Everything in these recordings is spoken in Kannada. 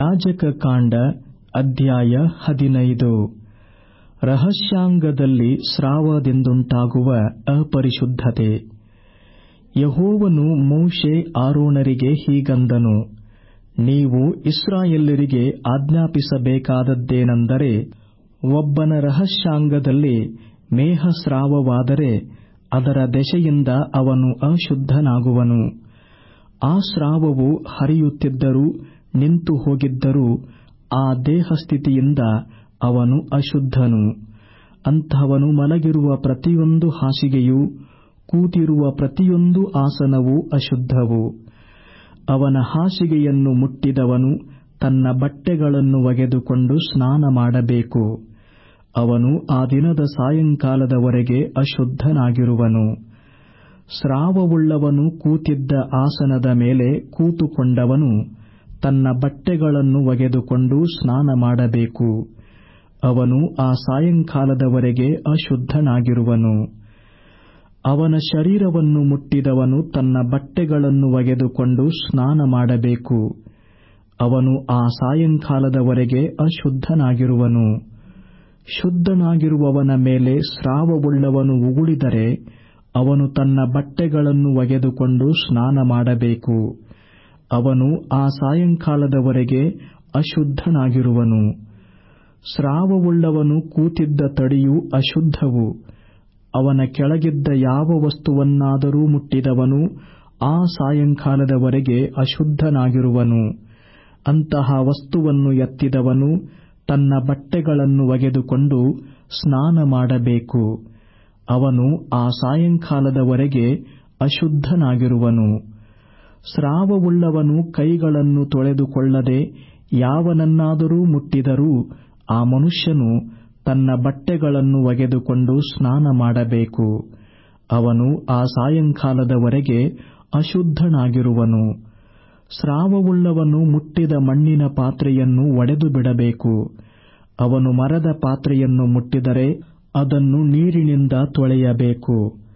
ಯಾಜಕಕಾಂಡ ಅಧ್ಯಾಯ ಹದಿನೈದು ರಹಸ್ಯಾಂಗದಲ್ಲಿ ಸ್ರಾವದಿಂದುಂಟಾಗುವ ಅಪರಿಶುದ್ಧತೆ ಯೆಹೋವನು ಮೋಶೆ ಆರೋನರಿಗೆ ಹೀಗಂದನು ನೀವು ಇಸ್ರಾಯೇಲ್ಯರಿಗೆ ಆಜ್ಞಾಪಿಸಬೇಕಾದದ್ದೇನೆಂದರೆ ಒಬ್ಬನ ರಹಸ್ಯಾಂಗದಲ್ಲಿ ಮೇಹಸ್ರಾವವಾದರೆ ಅದರ ದೆಸೆಯಿಂದ ಅವನು ಅಶುದ್ಧನಾಗುವನು ಆ ಸ್ರಾವವು ಹರಿಯುತ್ತಿದ್ದರೂ ನಿಂತು ಹೋಗಿದ್ದರೂ ಆ ದೇಹಸ್ಥಿತಿಯಿಂದ ಅವನು ಅಶುದ್ಧನು ಅಂಥವನು ಮಲಗಿರುವ ಪ್ರತಿಯೊಂದು ಹಾಸಿಗೆಯೂ ಕೂತಿರುವ ಪ್ರತಿಯೊಂದು ಆಸನವೂ ಅಶುದ್ಧವು ಅವನ ಹಾಸಿಗೆಯನ್ನು ಮುಟ್ಟಿದವನು ತನ್ನ ಬಟ್ಟೆಗಳನ್ನು ಒಗೆದುಕೊಂಡು ಸ್ನಾನ ಮಾಡಬೇಕು ಅವನು ಆ ದಿನದ ಸಾಯಂಕಾಲದವರೆಗೆ ಅಶುದ್ಧನಾಗಿರುವನು ಸ್ರಾವವುಳ್ಳವನು ಕೂತಿದ್ದ ಆಸನದ ಮೇಲೆ ಕೂತುಕೊಂಡವನು ತನ್ನ ಬಟ್ಟೆಗಳನ್ನು ಒಗೆದುಕೊಂಡು ಸ್ನಾನ ಮಾಡಬೇಕು ಅವನು ಆ ಸಾಯಂಕಾಲದವರೆಗೆ ಅಶುದ್ಧನಾಗಿರುವನು ಅವನ ಶರೀರವನ್ನು ಮುಟ್ಟಿದವನು ತನ್ನ ಬಟ್ಟೆಗಳನ್ನು ಒಗೆದುಕೊಂಡು ಸ್ನಾನ ಮಾಡಬೇಕು ಅವನು ಆ ಸಾಯಂಕಾಲದವರೆಗೆ ಅಶುದ್ಧನಾಗಿರುವನು ಶುದ್ಧನಾಗಿರುವವನ ಮೇಲೆ ಸ್ರಾವವುಳ್ಳವನು ಉಗುಳಿದರೆ ಅವನು ತನ್ನ ಬಟ್ಟೆಗಳನ್ನು ಒಗೆದುಕೊಂಡು ಸ್ನಾನ ಮಾಡಬೇಕು ಅವನು ಆ ಸಾಯಂಕಾಲದವರೆಗೆ ಅಶುದ್ಧನಾಗಿರುವನು ಸ್ರಾವವುಳ್ಳವನು ಕೂತಿದ್ದ ತಡಿಯು ಅಶುದ್ಧವು ಅವನ ಕೆಳಗಿದ್ದ ಯಾವ ವಸ್ತುವನ್ನಾದರೂ ಮುಟ್ಟಿದವನು ಆ ಸಾಯಂಕಾಲದವರೆಗೆ ಅಶುದ್ಧನಾಗಿರುವನು ಅಂತಹ ವಸ್ತುವನ್ನು ಎತ್ತಿದವನು ತನ್ನ ಬಟ್ಟೆಗಳನ್ನು ಒಗೆದುಕೊಂಡು ಸ್ನಾನ ಮಾಡಬೇಕು ಅವನು ಆ ಸಾಯಂಕಾಲದವರೆಗೆ ಅಶುದ್ಧನಾಗಿರುವನು ಸ್ರಾವವುಳ್ಳವನು ಕೈಗಳನ್ನು ತೊಳೆದುಕೊಳ್ಳದೆ ಯಾವನನ್ನಾದರೂ ಮುಟ್ಟಿದರೂ ಆ ಮನುಷ್ಯನು ತನ್ನ ಬಟ್ಟೆಗಳನ್ನು ಒಗೆದುಕೊಂಡು ಸ್ನಾನ ಮಾಡಬೇಕು ಅವನು ಆ ಸಾಯಂಕಾಲದವರೆಗೆ ಅಶುದ್ಧನಾಗಿರುವನು ಸ್ರಾವವುಳ್ಳವನು ಮುಟ್ಟಿದ ಮಣ್ಣಿನ ಪಾತ್ರೆಯನ್ನು ಒಡೆದು ಬಿಡಬೇಕು ಅವನು ಮರದ ಪಾತ್ರೆಯನ್ನು ಮುಟ್ಟಿದರೆ ಅದನ್ನು ನೀರಿನಿಂದ ತೊಳೆಯಬೇಕು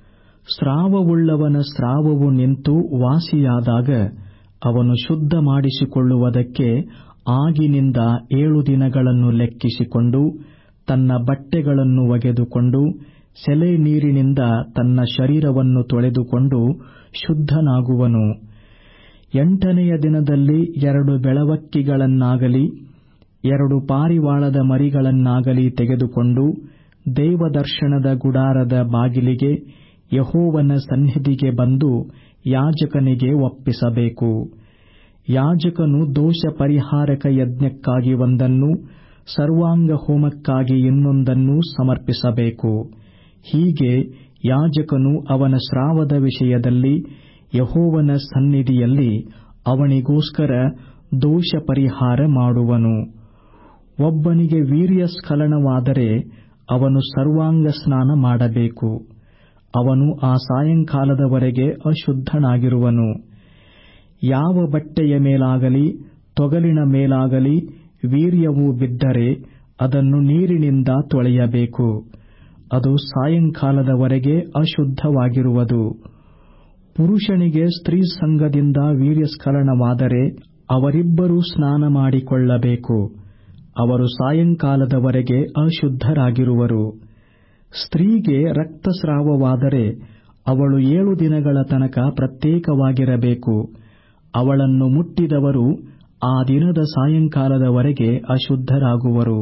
ಸ್ರಾವವುಳ್ಳವನ ಸ್ರಾವವು ನಿಂತು ವಾಸಿಯಾದಾಗ ಅವನು ಶುದ್ಧ ಮಾಡಿಸಿಕೊಳ್ಳುವುದಕ್ಕೆ ಆಗಿನಿಂದ ಏಳು ದಿನಗಳನ್ನು ಲೆಕ್ಕಿಸಿಕೊಂಡು ತನ್ನ ಬಟ್ಟೆಗಳನ್ನು ಒಗೆದುಕೊಂಡು ಸೆಲೆ ನೀರಿನಿಂದ ತನ್ನ ಶರೀರವನ್ನು ತೊಳೆದುಕೊಂಡು ಶುದ್ಧನಾಗುವನು ಎಂಟನೆಯ ದಿನದಲ್ಲಿ ಎರಡು ಬೆಳವಕ್ಕಿಗಳನ್ನಾಗಲಿ ಎರಡು ಪಾರಿವಾಳದ ಮರಿಗಳನ್ನಾಗಲಿ ತೆಗೆದುಕೊಂಡು ದೇವದರ್ಶನದ ಗುಡಾರದ ಬಾಗಿಲಿಗೆ ಯಹೋವನ ಸನ್ನಿಧಿಗೆ ಬಂದು ಯಾಜಕನಿಗೆ ಒಪ್ಪಿಸಬೇಕು ಯಾಜಕನು ದೋಷ ಪರಿಹಾರಕ ಯಜ್ಞಕ್ಕಾಗಿ ಒಂದನ್ನು ಸರ್ವಾಂಗ ಹೋಮಕ್ಕಾಗಿ ಇನ್ನೊಂದನ್ನು ಸಮರ್ಪಿಸಬೇಕು ಹೀಗೆ ಯಾಜಕನು ಅವನ ಸ್ರಾವದ ವಿಷಯದಲ್ಲಿ ಯಹೋವನ ಸನ್ನಿಧಿಯಲ್ಲಿ ಅವನಿಗೋಸ್ಕರ ದೋಷ ಪರಿಹಾರ ಮಾಡುವನು ಒಬ್ಬನಿಗೆ ವೀರ್ಯಸ್ಖಲನವಾದರೆ ಅವನು ಸರ್ವಾಂಗ ಸ್ನಾನ ಮಾಡಬೇಕು ಅವನು ಆ ಸಾಯಂಕಾಲದವರೆಗೆ ಅಶುದ್ಧನಾಗಿರುವನು ಯಾವ ಬಟ್ಟೆಯ ಮೇಲಾಗಲಿ ತೊಗಲಿನ ಮೇಲಾಗಲಿ ವೀರ್ಯವು ಬಿದ್ದರೆ ಅದನ್ನು ನೀರಿನಿಂದ ತೊಳೆಯಬೇಕು ಅದು ಸಾಯಂಕಾಲದವರೆಗೆ ಅಶುದ್ಧವಾಗಿರುವುದು ಪುರುಷನಿಗೆ ಸ್ತ್ರೀ ಸಂಘದಿಂದ ವೀರ್ಯಸ್ಖಲನವಾದರೆ ಅವರಿಬ್ಬರೂ ಸ್ನಾನ ಮಾಡಿಕೊಳ್ಳಬೇಕು ಅವರು ಸಾಯಂಕಾಲದವರೆಗೆ ಅಶುದ್ಧರಾಗಿರುವರು ಸ್ತ್ರೀಗೆ ರಕ್ತಸ್ರಾವವಾದರೆ ಅವಳು ಏಳು ದಿನಗಳ ತನಕ ಪ್ರತ್ಯೇಕವಾಗಿರಬೇಕು ಅವಳನ್ನು ಮುಟ್ಟಿದವರು ಆ ದಿನದ ಸಾಯಂಕಾಲದವರೆಗೆ ಅಶುದ್ಧರಾಗುವರು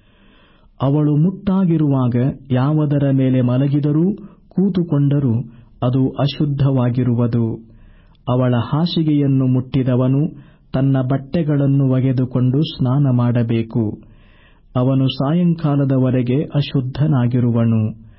ಅವಳು ಮುಟ್ಟಾಗಿರುವಾಗ ಯಾವುದರ ಮೇಲೆ ಮಲಗಿದರೂ ಕೂತುಕೊಂಡರೂ ಅದು ಅಶುದ್ಧವಾಗಿರುವುದು ಅವಳ ಹಾಸಿಗೆಯನ್ನು ಮುಟ್ಟಿದವನು ತನ್ನ ಬಟ್ಟೆಗಳನ್ನು ಒಗೆದುಕೊಂಡು ಸ್ನಾನ ಮಾಡಬೇಕು ಅವನು ಸಾಯಂಕಾಲದವರೆಗೆ ಅಶುದ್ಧನಾಗಿರುವನು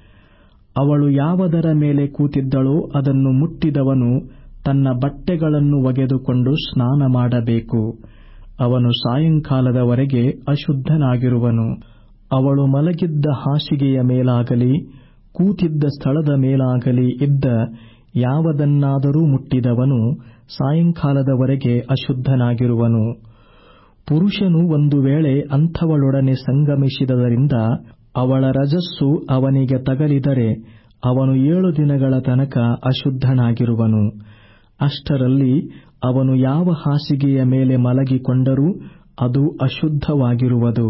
ಅವಳು ಯಾವುದರ ಮೇಲೆ ಕೂತಿದ್ದಳೋ ಅದನ್ನು ಮುಟ್ಟಿದವನು ತನ್ನ ಬಟ್ಟೆಗಳನ್ನು ಒಗೆದುಕೊಂಡು ಸ್ನಾನ ಮಾಡಬೇಕು ಅವನು ಸಾಯಂಕಾಲದವರೆಗೆ ಅಶುದ್ಧನಾಗಿರುವನು ಅವಳು ಮಲಗಿದ್ದ ಹಾಸಿಗೆಯ ಮೇಲಾಗಲಿ ಕೂತಿದ್ದ ಸ್ಥಳದ ಮೇಲಾಗಲಿ ಇದ್ದ ಯಾವುದನ್ನಾದರೂ ಮುಟ್ಟಿದವನು ಸಾಯಂಕಾಲದವರೆಗೆ ಅಶುದ್ಧನಾಗಿರುವನು ಪುರುಷನು ಒಂದು ವೇಳೆ ಅಂಥವಳೊಡನೆ ಸಂಗಮಿಸಿದದರಿಂದ ಅವಳ ರಜಸ್ಸು ಅವನಿಗೆ ತಗಲಿದರೆ ಅವನು ಏಳು ದಿನಗಳ ತನಕ ಅಶುದ್ಧನಾಗಿರುವನು ಅಷ್ಟರಲ್ಲಿ ಅವನು ಯಾವ ಹಾಸಿಗೆಯ ಮೇಲೆ ಮಲಗಿಕೊಂಡರೂ ಅದು ಅಶುದ್ಧವಾಗಿರುವುದು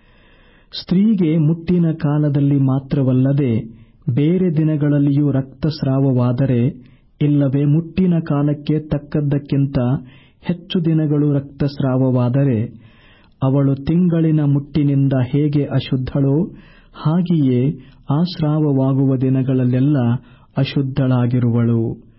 ಸ್ತ್ರೀಗೆ ಮುಟ್ಟಿನ ಕಾಲದಲ್ಲಿ ಮಾತ್ರವಲ್ಲದೆ ಬೇರೆ ದಿನಗಳಲ್ಲಿಯೂ ರಕ್ತಸ್ರಾವವಾದರೆ ಇಲ್ಲವೇ ಮುಟ್ಟಿನ ಕಾಲಕ್ಕೆ ತಕ್ಕದ್ದಕ್ಕಿಂತ ಹೆಚ್ಚು ದಿನಗಳು ರಕ್ತಸ್ರಾವವಾದರೆ ಅವಳು ತಿಂಗಳಿನ ಮುಟ್ಟಿನಿಂದ ಹೇಗೆ ಅಶುದ್ಧಳೋ ಹಾಗೆಯೇ ಆ ಸ್ರಾವವಾಗುವ ದಿನಗಳಲ್ಲೆಲ್ಲ ಅಶುದ್ಧಳಾಗಿರುವಳು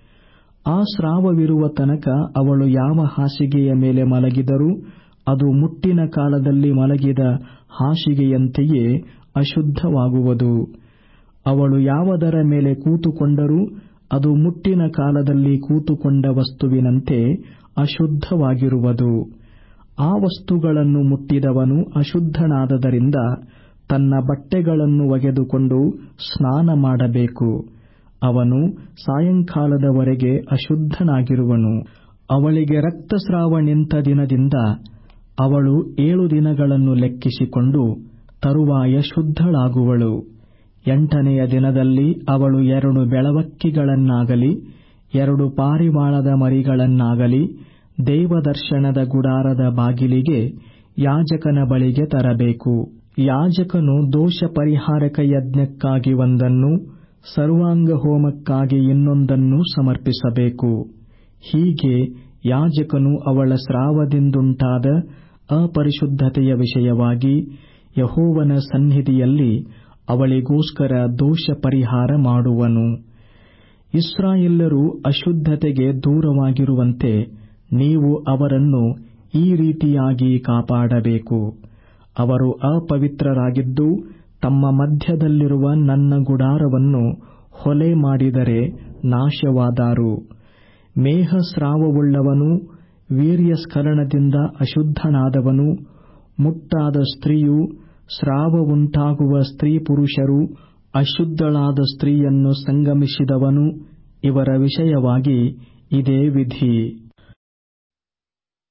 ಆ ಸ್ರಾವವಿರುವ ತನಕ ಅವಳು ಯಾವ ಹಾಸಿಗೆಯ ಮೇಲೆ ಮಲಗಿದರೂ ಅದು ಮುಟ್ಟಿನ ಕಾಲದಲ್ಲಿ ಮಲಗಿದ ಹಾಸಿಗೆಯಂತೆಯೇ ಅಶುದ್ಧವಾಗುವುದು ಅವಳು ಯಾವುದರ ಮೇಲೆ ಕೂತುಕೊಂಡರೂ ಅದು ಮುಟ್ಟಿನ ಕಾಲದಲ್ಲಿ ಕೂತುಕೊಂಡ ವಸ್ತುವಿನಂತೆ ಅಶುದ್ಧವಾಗಿರುವುದು ಆ ವಸ್ತುಗಳನ್ನು ಮುಟ್ಟಿದವನು ಅಶುದ್ಧನಾದದರಿಂದ ತನ್ನ ಬಟ್ಟೆಗಳನ್ನು ಒಗೆದುಕೊಂಡು ಸ್ನಾನ ಮಾಡಬೇಕು ಅವನು ಸಾಯಂಕಾಲದವರೆಗೆ ಅಶುದ್ಧನಾಗಿರುವನು ಅವಳಿಗೆ ರಕ್ತಸ್ರಾವ ನಿಂತ ದಿನದಿಂದ ಅವಳು ಏಳು ದಿನಗಳನ್ನು ಲೆಕ್ಕಿಸಿಕೊಂಡು ತರುವಾಯ ಶುದ್ಧಳಾಗುವಳು ಎಂಟನೆಯ ದಿನದಲ್ಲಿ ಅವಳು ಎರಡು ಬೆಳವಕ್ಕಿಗಳನ್ನಾಗಲಿ ಎರಡು ಪಾರಿವಾಳದ ಮರಿಗಳನ್ನಾಗಲಿ ದೇವದರ್ಶನದ ಗುಡಾರದ ಬಾಗಿಲಿಗೆ ಯಾಜಕನ ಬಳಿಗೆ ತರಬೇಕು ಯಾಜಕನು ದೋಷ ಪರಿಹಾರಕ ಯಜ್ಞಕ್ಕಾಗಿ ಒಂದನ್ನು ಸರ್ವಾಂಗ ಹೋಮಕ್ಕಾಗಿ ಇನ್ನೊಂದನ್ನು ಸಮರ್ಪಿಸಬೇಕು ಹೀಗೆ ಯಾಜಕನು ಅವಳ ಸ್ರಾವದಿಂದುಂಟಾದ ಅಪರಿಶುದ್ಧತೆಯ ವಿಷಯವಾಗಿ ಯಹೋವನ ಸನ್ನಿಧಿಯಲ್ಲಿ ಅವಳಿಗೋಸ್ಕರ ದೋಷ ಪರಿಹಾರ ಮಾಡುವನು ಇಸ್ರಾಯೇಲ್ಯರು ಅಶುದ್ಧತೆಗೆ ದೂರವಾಗಿರುವಂತೆ ನೀವು ಅವರನ್ನು ಈ ರೀತಿಯಾಗಿ ಕಾಪಾಡಬೇಕು ಅವರು ಅಪವಿತ್ರರಾಗಿದ್ದು ತಮ್ಮ ಮಧ್ಯದಲ್ಲಿರುವ ನನ್ನ ಗುಡಾರವನ್ನು ಹೊಲೆ ಮಾಡಿದರೆ ನಾಶವಾದಾರು ಮೇಹಸ್ರಾವವುಳ್ಳವನು ವೀರ್ಯಸ್ಖಲನದಿಂದ ಅಶುದ್ಧನಾದವನು ಮುಟ್ಟಾದ ಸ್ತ್ರೀಯು ಸ್ರಾವವುಂಟಾಗುವ ಸ್ತ್ರೀ ಪುರುಷರು ಅಶುದ್ಧಳಾದ ಸ್ತ್ರೀಯನ್ನು ಸಂಗಮಿಸಿದವನು ಇವರ ವಿಷಯವಾಗಿ ಇದೇ ವಿಧಿ